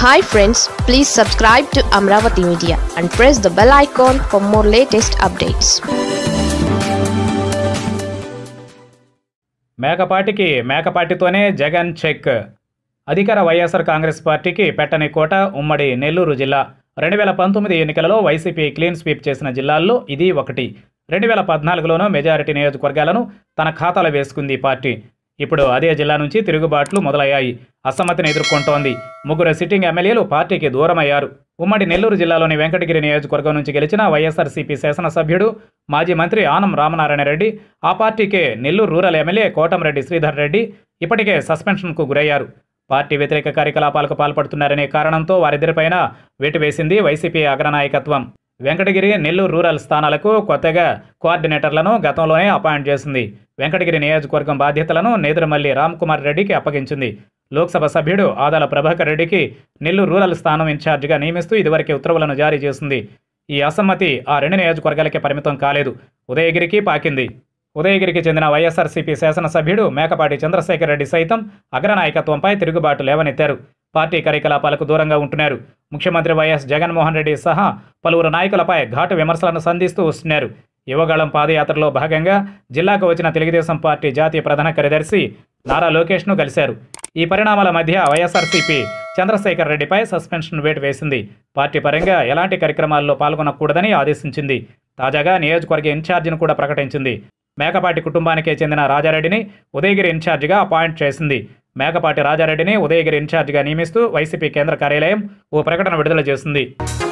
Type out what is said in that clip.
hi friends please subscribe to Amaravati media and press the bell icon for more latest updates మేకపాటికి మేకపాటితోనే Jagan check అధికార వైఎస్ఆర్ కాంగ్రెస్ పార్టీకి పెట్టని కోట ఉమ్మడి నెల్లూరు జిల్లా రెండు వేల పంతొమ్మిది ఎన్నికలలో వైసీపీ క్లీన్ స్వీప్ చేసిన జిల్లాల్లో ఇది ఒకటి రెండు వేల పద్నాలుగులోనూ మెజారిటీ నియోజకవర్గాలను తన ఖాతాలో వేసుకుంది ఈ పార్టీ ఇప్పుడు అదే జిల్లా నుంచి తిరుగుబాట్లు మొదలయ్యాయి అసమ్మతిని ఎదుర్కొంటోంది ముగ్గురు సిట్టింగ్ ఎమ్మెల్యేలు పార్టీకి దూరమయ్యారు ఉమ్మడి నెల్లూరు జిల్లాలోని వెంకటగిరి నియోజకవర్గం నుంచి గెలిచిన వైఎస్ఆర్సీపీ శాసనసభ్యుడు మాజీ మంత్రి ఆనం రామనారాయణ రెడ్డి ఆ పార్టీకే నెల్లూరు రూరల్ ఎమ్మెల్యే కోటంరెడ్డి శ్రీధర్ రెడ్డి ఇప్పటికే సస్పెన్షన్కు గురయ్యారు పార్టీ వ్యతిరేక కార్యకలాపాలకు పాల్పడుతున్నారనే కారణంతో వారిద్దరిపైన వేటు వేసింది వైసీపీ అగ్రనాయకత్వం వెంకటగిరి నెల్లూరు రూరల్ స్థానాలకు కొత్తగా కోఆర్డినేటర్లను గతంలోనే అపాయింట్ చేసింది వెంకటగిరి నియోజకవర్గం బాధ్యతలను నేదురుమల్లి రామ్కుమార్ రెడ్డికి అప్పగించింది లోక్సభ సభ్యుడు ఆదాల ప్రభాకర్ రెడ్డికి నెల్లూరు రూరల్ స్థానం ఇన్ఛార్జిగా నియమిస్తూ ఇదివరకే ఉత్తర్వులను జారీ చేసింది ఈ అసమ్మతి ఆ రెండు నియోజకవర్గాలకే పరిమితం కాలేదు ఉదయగిరికి పాకింది ఉదయగిరికి చెందిన వైఎస్ఆర్సీపీ శాసనసభ్యుడు మేకపాటి చంద్రశేఖర్ రెడ్డి సైతం అగ్రనాయకత్వంపై తిరుగుబాటు లేవనెత్తారు పార్టీ కార్యకలాపాలకు దూరంగా ఉంటున్నారు ముఖ్యమంత్రి వైఎస్ జగన్మోహన్ రెడ్డి సహా పలువురు నాయకులపై ఘాటు విమర్శలను సంధిస్తూ వస్తున్నారు యువగళం పాదయాత్రలో భాగంగా జిల్లాకు వచ్చిన తెలుగుదేశం పార్టీ జాతీయ ప్రధాన కార్యదర్శి నారా లోకేష్ను కలిశారు ఈ పరిణామాల మధ్య వైఎస్ఆర్సీపీ చంద్రశేఖర్ రెడ్డిపై సస్పెన్షన్ వేటు వేసింది పార్టీ పరంగా ఎలాంటి కార్యక్రమాల్లో పాల్గొనకూడదని ఆదేశించింది తాజాగా నియోజకవర్గ ఇన్ఛార్జిని కూడా ప్రకటించింది మేకపాటి కుటుంబానికే చెందిన రాజారెడ్డిని ఉదయగిరి ఇన్ఛార్జిగా అపాయింట్ చేసింది మేకపాటి రాజారెడ్డిని ఉదయగిరి ఇన్ఛార్జిగా నియమిస్తూ వైసీపీ కేంద్ర కార్యాలయం ఓ ప్రకటన విడుదల చేసింది